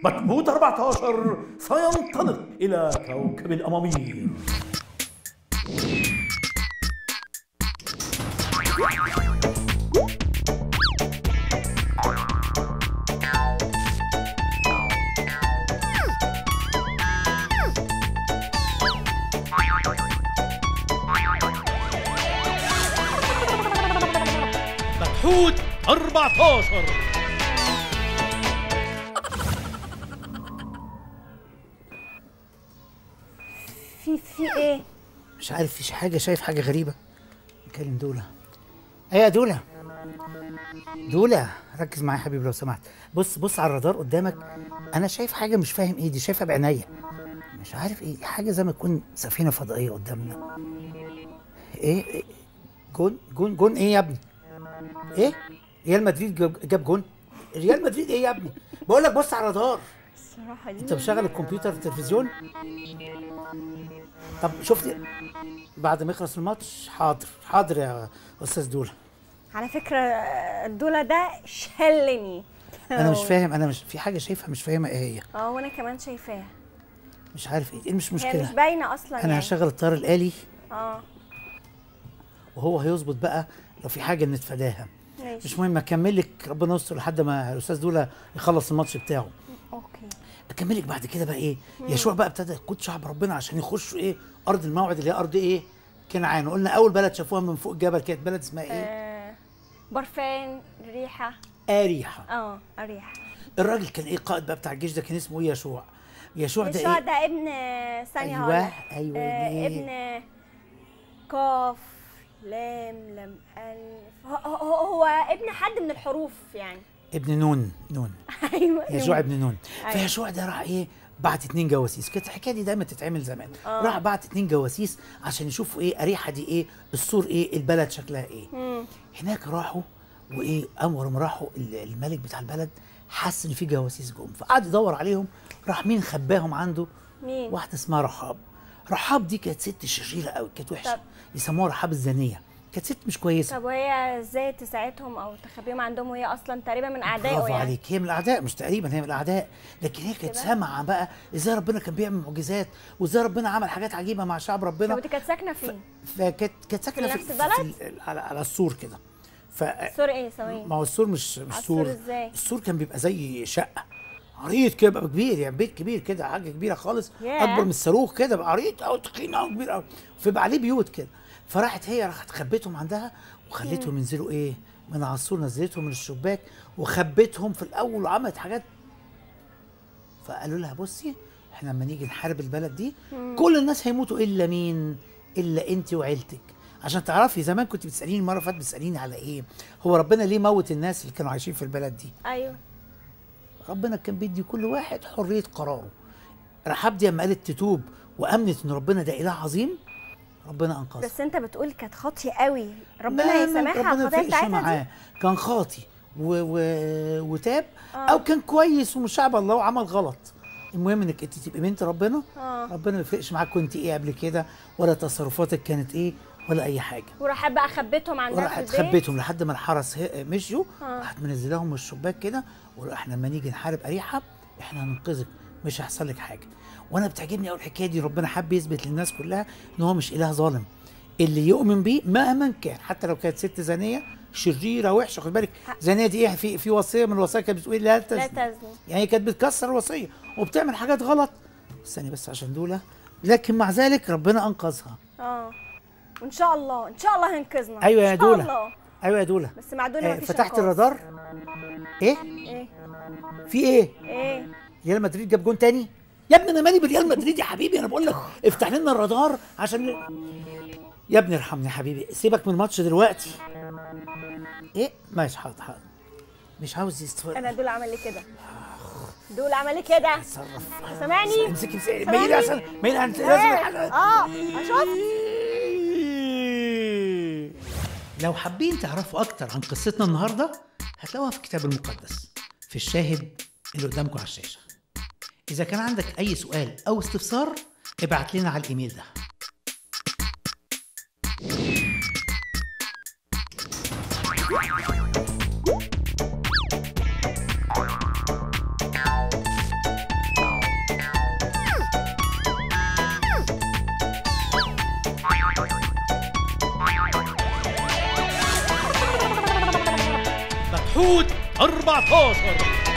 مجهود 14 سينطلق إلى كوكب الأمامير مجهود 14 في في ايه مش عارف فيش حاجه شايف حاجه غريبه نكلم دوله ايه يا دوله دوله ركز معايا يا حبيبي لو سمحت بص بص على الرادار قدامك انا شايف حاجه مش فاهم ايه دي شايفها بعينيا مش عارف ايه حاجه زي ما تكون سفينه فضائيه قدامنا ايه, إيه؟ جون جون جون ايه يا ابني ايه ريال مدريد جاب جاب جون ريال مدريد ايه يا ابني بقول لك بص على الرادار الصراحه دي انت مشغل الكمبيوتر التلفزيون طب شفت بعد ما يخلص الماتش حاضر حاضر يا استاذ دوله على فكره الدولة ده شلني انا مش فاهم انا مش في حاجه شايفها مش فاهمها ايه هي اه وانا كمان شايفاها مش عارف ايه ايه مش هي مش مشكله باينه اصلا انا يعني هشغل الطيار الالي اه وهو هيظبط بقى لو في حاجه نتفاداها ماشي مش مهم اكمل لك ربنا يستر لحد ما الاستاذ دوله يخلص الماتش بتاعه اوكي اكمل لك بعد كده بقى ايه يشوع بقى ابتدى يقود شعب ربنا عشان يخشوا ايه ارض الموعد اللي هي ارض ايه كنعان وقلنا اول بلد شافوها من فوق الجبل كانت بلد اسمها ايه آه برفان ريحه اريحه اه ريحه الراجل كان ايه قائد بقى بتاع الجيش ده كان اسمه ايه يشوع يشوع ده يشوع ايه ده ابن ثانيه أيوة، هقولك. أيوة، آه إيه؟ ابن قاف لام لم الف هو, هو, هو ابن حد من الحروف يعني ابن نون نون ايوه يشوع ابن نون أيوة. فيشوع ده راح ايه بعت اتنين جواسيس كانت الحكايه دي دايما تتعمل زمان راح بعت اتنين جواسيس عشان يشوفوا ايه اريحه دي ايه السور ايه البلد شكلها ايه مم. هناك راحوا وايه اول ما راحوا ال- الملك بتاع البلد حس ان في جواسيس جم فقعد يدور عليهم راح مين خباهم عنده مين واحده اسمها رحاب رحاب دي كانت ست شريره قوي كانت وحشه طب. يسموها رحاب الزانيه كانت ست مش كويسه طب وهي ازاي تساعدهم او تخبيهم عندهم وهي اصلا تقريبا من اعدائه برافو يعني عليك هي من الاعداء مش تقريبا هي من الاعداء لكن هي كانت كده؟ سامعه بقى ازاي ربنا كان بيعمل معجزات وازاي ربنا عمل حاجات عجيبه مع شعب طب ربنا ودي كانت ساكنه فين؟ فكانت كانت ساكنه في في, نفس في, البلد؟ في ال- على, على السور كده ف سور ايه ثواني ما هو السور مش مش على السور سور إزاي؟ السور كان بيبقى زي شقه عريض كده بقى كبير يعني بيت كبير كده حاجه كبيره خالص ياه. اكبر من الصاروخ كده بقى عريض او تخين او كبير او فيبقى عليه بيوت كده فراحت هي راحت خبتهم عندها وخلتهم ينزلوا ايه من على السور نزلتهم من الشباك وخبتهم في الاول وعملت حاجات فقالوا لها بصي احنا لما نيجي نحارب البلد دي كل الناس هيموتوا الا مين الا انت وعيلتك عشان تعرفي زمان كنت بتساليني المره اللي فاتت بتساليني على ايه هو ربنا ليه موت الناس اللي كانوا عايشين في البلد دي ايوه ربنا كان بيدي كل واحد حريه قراره رحاب دي لما قالت تتوب وامنت ان ربنا ده اله عظيم ربنا انقذها بس انت بتقول كانت خاطيه قوي ربنا لا، لا، يسامحها ربنا الخطايا ما فرقش بتاعتها معاه دي كان خاطي و... و... وتاب او كان كويس ومش شعب الله وعمل غلط المهم انك انت تبقي بنت ربنا آه. ربنا ما يفرقش معاك كنت ايه قبل كده ولا تصرفاتك كانت ايه ولا اي حاجه وراحت بقى خبتهم عندها في وراحت البيت خبيتهم لحد ما الحرس ه- مشيوا راحت منزلاهم من الشباك كده واحنا لما نيجي نحارب اريحه احنا هننقذك مش هيحصل لك حاجه وانا بتعجبني قوي الحكايه دي ربنا حب يثبت للناس كلها ان هو مش اله ظالم اللي يؤمن بيه مهما كان حتى لو كانت ست زانيه شريره وحشه خد بالك زانيه دي ايه في في وصيه من الوصايا كانت بتقول لا تزني لا تزني يعني هي كانت بتكسر الوصيه وبتعمل حاجات غلط استني بس عشان دول لكن مع ذلك ربنا انقذها اه وان شاء الله ان شاء الله هينقذنا ايوه يا ان شاء دوله الله ايوه يا دوله بس مع دول آه، مفيش فتحت إنقاذ. الرادار ايه ايه في ايه ايه ريال مدريد جاب جون تاني يا ابني انا مالي بريال مدريد يا حبيبي انا بقول لك افتح لنا الرادار عشان يا ابني ارحمني يا حبيبي سيبك من الماتش دلوقتي ايه ماشي حاضر حاضر مش عاوز يستفاد انا دول عمل لي كده دول عمل لي كده اتصرف سامعني امسكي امسكي سامعني؟ ميلي عشان ميلي انت لازم ايه الحاجة- اه اشوف لو حابين تعرفوا اكتر عن قصتنا النهارده هتلاقوها في الكتاب المقدس في الشاهد اللي قدامكم على الشاشه اذا كان عندك اي سؤال او استفسار ابعت لنا على الايميل ده مكحوت 14